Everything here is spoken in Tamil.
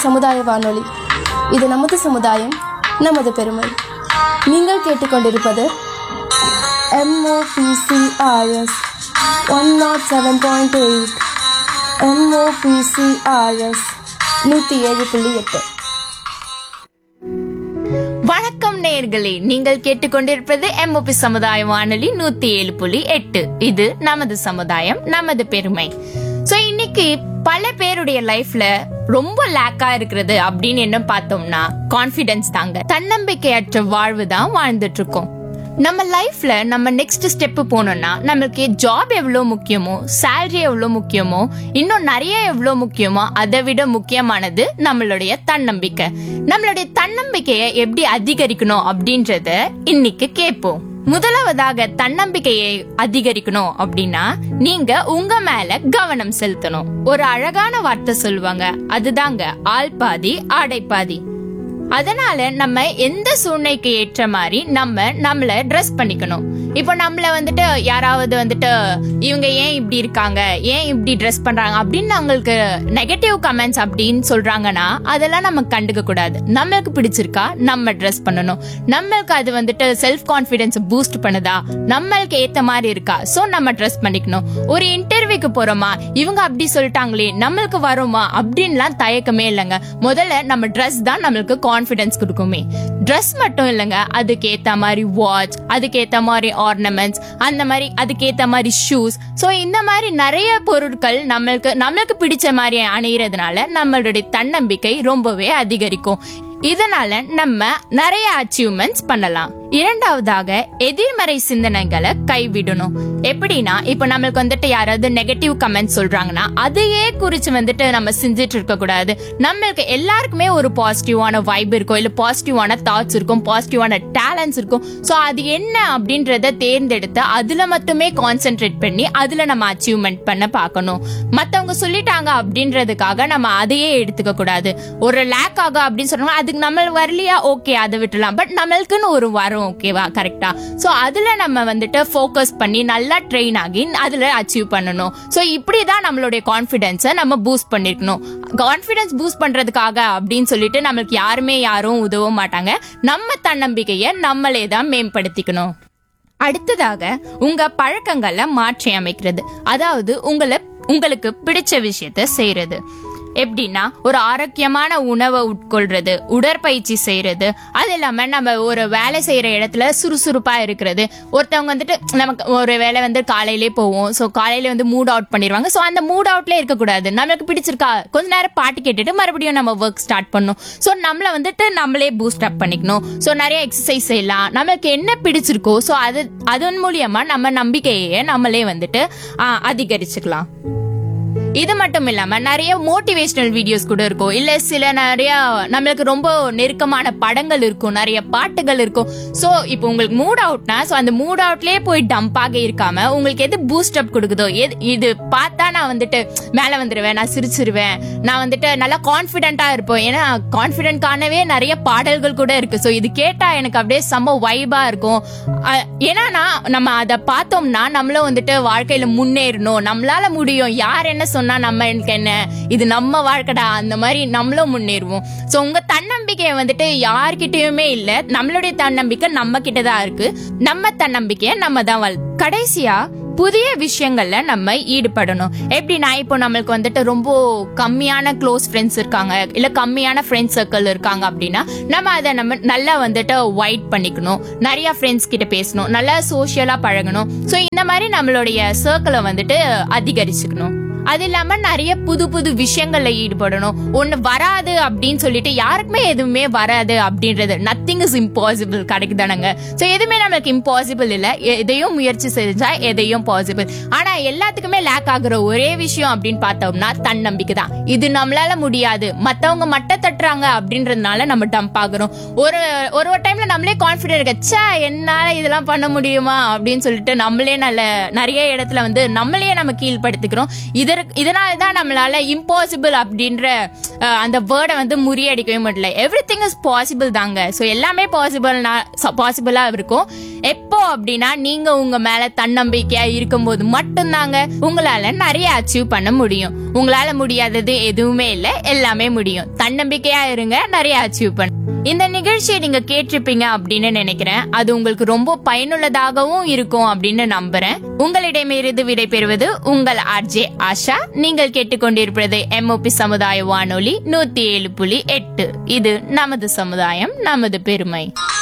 சமுதாய வானொலி இது நமது சமுதாயம் நமது பெருமை நீங்கள் கேட்டுக்கொண்டிருப்பது MOPCRS one nought seven point eight MOPCRS நூற்றி ஏழு புள்ளி எட்டு வணக்கம் நேயர்களே நீங்கள் கேட்டுக்கொண்டிருப்பது எம்ஓபி சமுதாய வானொலி நூத்தி ஏழு புள்ளி எட்டு இது நமது சமுதாயம் நமது பெருமை சோ இன்னைக்கு பல பேருடைய லைஃப்ல ரொம்ப லேக்கா இருக்கிறது அப்படின்னு என்ன பார்த்தோம்னா கான்பிடன்ஸ் தாங்க தன்னம்பிக்கையற்ற வாழ்வு தான் வாழ்ந்துட்டு இருக்கோம் நம்ம லைஃப்ல நம்ம நெக்ஸ்ட் ஸ்டெப் போனோம்னா நம்மளுக்கு ஜாப் எவ்வளவு முக்கியமோ salary எவ்வளவு முக்கியமோ இன்னும் நிறைய எவ்வளவு முக்கியமோ அதை விட முக்கியமானது நம்மளுடைய தன்னம்பிக்கை நம்மளுடைய தன்னம்பிக்கையை எப்படி அதிகரிக்கணும் அப்படின்றத இன்னைக்கு கேட்போம் முதலாவதாக தன்னம்பிக்கையை அதிகரிக்கணும் அப்படின்னா நீங்க உங்க மேல கவனம் செலுத்தணும் ஒரு அழகான வார்த்தை சொல்லுவாங்க அதுதாங்க ஆள் பாதி ஆடை பாதி அதனால நம்ம எந்த சூழ்நிலைக்கு ஏற்ற மாதிரி நம்ம நம்மள ட்ரெஸ் பண்ணிக்கணும் இப்போ நம்மள வந்துட்டு யாராவது வந்துட்டு இவங்க ஏன் இப்படி இருக்காங்க ஏன் இப்படி ட்ரெஸ் பண்றாங்க அப்படின்னு அவங்களுக்கு நெகட்டிவ் கமெண்ட்ஸ் அப்படின்னு சொல்றாங்கன்னா அதெல்லாம் நம்ம கண்டுக்க கூடாது நம்மளுக்கு பிடிச்சிருக்கா நம்ம ட்ரெஸ் பண்ணணும் நம்மளுக்கு அது வந்துட்டு செல்ஃப் கான்பிடன்ஸ் பூஸ்ட் பண்ணுதா நம்மளுக்கு ஏத்த மாதிரி இருக்கா சோ நம்ம ட்ரெஸ் பண்ணிக்கணும் ஒரு இன்டர்வியூக்கு போறோமா இவங்க அப்படி சொல்லிட்டாங்களே நம்மளுக்கு வருமா அப்படின்லாம் தயக்கமே இல்லைங்க முதல்ல நம்ம ட்ரெஸ் தான் நம்மளுக்கு கான்பிடன்ஸ் கொடுக்குமே ட்ரெஸ் மட்டும் இல்லைங்க அதுக்கு ஏத்த மாதிரி வாட்ச் அதுக்கு ஏத்த மாதிரி ஆர்னமெண்ட்ஸ் அந்த மாதிரி அதுக்கு ஏத்த மாதிரி ஷூஸ் சோ இந்த மாதிரி நிறைய பொருட்கள் நம்மளுக்கு நம்மளுக்கு பிடிச்ச மாதிரி அணியறதுனால நம்மளுடைய தன்னம்பிக்கை ரொம்பவே அதிகரிக்கும் இதனால நம்ம நிறைய அச்சீவ்மெண்ட்ஸ் பண்ணலாம் இரண்டாவதாக எதிர்மறை சிந்தனைகளை கைவிடணும் எப்படின்னா இப்ப நம்மளுக்கு வந்துட்டு யாராவது நெகட்டிவ் கமெண்ட் சொல்றாங்கன்னா அதையே குறிச்சு வந்துட்டு நம்ம சிந்திட்டு இருக்க கூடாது நம்மளுக்கு எல்லாருக்குமே ஒரு பாசிட்டிவான வைப் இருக்கும் இல்ல பாசிட்டிவான தாட்ஸ் இருக்கும் பாசிட்டிவான டேலண்ட்ஸ் இருக்கும் சோ அது என்ன அப்படின்றத தேர்ந்தெடுத்து அதுல மட்டுமே கான்சென்ட்ரேட் பண்ணி அதுல நம்ம அச்சீவ்மெண்ட் பண்ண பார்க்கணும் மத்தவங்க சொல்லிட்டாங்க அப்படின்றதுக்காக நம்ம அதையே எடுத்துக்க கூடாது ஒரு லேக் ஆகும் அப்படின்னு சொன்னாங்க அதுக்கு நம்ம வரலையா ஓகே அதை விட்டுலாம் பட் நம்மளுக்குன்னு ஒரு வரும் ஓகேவா கரெக்டா சோ அதுல நம்ம வந்துட்டு ஃபோக்கஸ் பண்ணி நல்லா ட்ரெயின் ஆகி அதுல அச்சீவ் பண்ணணும் சோ இப்படிதான் நம்மளுடைய கான்பிடன்ஸை நம்ம பூஸ்ட் பண்ணிருக்கணும் கான்பிடன்ஸ் பூஸ்ட் பண்றதுக்காக அப்படின்னு சொல்லிட்டு நம்மளுக்கு யாருமே யாரும் உதவ மாட்டாங்க நம்ம தன்னம்பிக்கையை நம்மளே தான் மேம்படுத்திக்கணும் அடுத்ததாக உங்க பழக்கங்களை மாற்றி அமைக்கிறது அதாவது உங்களை உங்களுக்கு பிடிச்ச விஷயத்த செய்யறது எப்படின்னா ஒரு ஆரோக்கியமான உணவை உட்கொள்றது உடற்பயிற்சி செய்யறது அது இல்லாம நம்ம ஒரு வேலை செய்யற இடத்துல சுறுசுறுப்பா இருக்கிறது ஒருத்தவங்க வந்துட்டு நமக்கு ஒரு வேலை வந்து காலையிலே போவோம் ஸோ காலையில வந்து மூட் அவுட் பண்ணிடுவாங்க ஸோ அந்த மூட் அவுட்ல இருக்கக்கூடாது நம்மளுக்கு பிடிச்சிருக்கா கொஞ்ச நேரம் பாட்டு கேட்டுட்டு மறுபடியும் நம்ம ஒர்க் ஸ்டார்ட் பண்ணணும் ஸோ நம்மள வந்துட்டு நம்மளே பூஸ்ட் அப் பண்ணிக்கணும் ஸோ நிறைய எக்ஸசைஸ் செய்யலாம் நம்மளுக்கு என்ன பிடிச்சிருக்கோ ஸோ அது அதன் மூலியமா நம்ம நம்பிக்கையை நம்மளே வந்துட்டு ஆ, அதிகரிச்சுக்கலாம் இது மட்டும் இல்லாம நிறைய மோட்டிவேஷனல் வீடியோஸ் கூட இருக்கும் இல்ல சில நிறைய நம்மளுக்கு ரொம்ப நெருக்கமான படங்கள் இருக்கும் நிறைய பாட்டுகள் இருக்கும் சோ இப்போ உங்களுக்கு மூட் அவுட்னா சோ அந்த மூட் அவுட்லயே போய் டம்ப் ஆக இருக்காம உங்களுக்கு எது பூஸ்ட் அப் கொடுக்குதோ எது இது பார்த்தா நான் வந்துட்டு மேல வந்துருவேன் நான் சிரிச்சிருவேன் நான் வந்துட்டு நல்லா கான்பிடென்ட்டா இருப்போம் ஏன்னா கான்பிடென்ட் காணவே நிறைய பாடல்கள் கூட இருக்கு சோ இது கேட்டா எனக்கு அப்படியே செம்ம வைபா இருக்கும் அஹ், ஏன்னா நான் நம்ம அதை பார்த்தோம்னா நம்மளும் வந்துட்டு வாழ்க்கையில முன்னேறணும் நம்மளால முடியும் யார் என்ன சொன்னா நம்ம எனக்கு என்ன இது நம்ம வாழ்க்கைடா அந்த மாதிரி நம்மளும் முன்னேறுவோம் சோ உங்க தன்னம்பிக்கையை வந்துட்டு யார்கிட்டயுமே இல்ல நம்மளுடைய தன்னம்பிக்கை நம்ம கிட்ட தான் இருக்கு நம்ம தன்னம்பிக்கையை நம்ம தான் வள கடைசியா புதிய விஷயங்கள்ல நம்ம ஈடுபடணும் எப்படின்னா இப்போ நம்மளுக்கு வந்துட்டு ரொம்ப கம்மியான க்ளோஸ் ஃப்ரெண்ட்ஸ் இருக்காங்க இல்ல கம்மியான ஃப்ரெண்ட்ஸ் சர்க்கிள் இருக்காங்க அப்படின்னா நம்ம அதை நம்ம நல்லா வந்துட்டு வைட் பண்ணிக்கணும் நிறைய ஃப்ரெண்ட்ஸ் கிட்ட பேசணும் நல்லா சோஷியலா பழகணும் ஸோ இந்த மாதிரி நம்மளுடைய சர்க்கிளை வந்துட்டு அதிகரிச்சுக்கணும் அது இல்லாம நிறைய புது புது விஷயங்கள்ல ஈடுபடணும் ஒண்ணு வராது அப்படின்னு சொல்லிட்டு யாருக்குமே எதுவுமே வராது அப்படின்றது நத்திங் இஸ் இம்பாசிபிள் கிடைக்குதானங்க சோ எதுவுமே நம்மளுக்கு இம்பாசிபிள் இல்ல எதையும் முயற்சி செஞ்சா எதையும் பாசிபிள் ஆனா எல்லாத்துக்குமே லேக் ஆகுற ஒரே விஷயம் அப்படின்னு பார்த்தோம்னா தன்னம்பிக்கை தான் இது நம்மளால முடியாது மத்தவங்க மட்ட தட்டுறாங்க அப்படின்றதுனால நம்ம டம்ப் ஆகுறோம் ஒரு ஒரு ஒரு டைம்ல நம்மளே கான்பிடன்ட் இருக்க ச்சே என்னால இதெல்லாம் பண்ண முடியுமா அப்படின்னு சொல்லிட்டு நம்மளே நல்ல நிறைய இடத்துல வந்து நம்மளே நம்ம கீழ்படுத்திக்கிறோம் இதை இதற்கு இதனால தான் நம்மளால இம்பாசிபிள் அப்படின்ற அஹ், அந்த வேர்டை வந்து முறியடிக்கவே முடியல எவ்ரி திங் இஸ் பாசிபிள் தாங்க ஸோ எல்லாமே பாசிபிள் பாசிபிளா இருக்கும் எப்போ அப்படின்னா நீங்க உங்க மேல தன்னம்பிக்கையா இருக்கும்போது மட்டும்தாங்க உங்களால நிறைய அச்சீவ் பண்ண முடியும் உங்களால முடியாதது எதுவுமே இல்லை எல்லாமே முடியும் தன்னம்பிக்கையா இருங்க நிறைய அச்சீவ் பண்ண இந்த நிகழ்ச்சியை நீங்க கேட்டிருப்பீங்க அப்படின்னு நினைக்கிறேன் அது உங்களுக்கு ரொம்ப பயனுள்ளதாகவும் இருக்கும் அப்படின்னு நம்புறேன் உங்களிடமிருந்து விடைபெறுவது உங்கள் ஆர்ஜே ஆஷா நீங்கள் கேட்டுக்கொண்டிருப்பது எம்ஓபி சமுதாய வானொலி நூத்தி ஏழு புள்ளி எட்டு இது நமது சமுதாயம் நமது பெருமை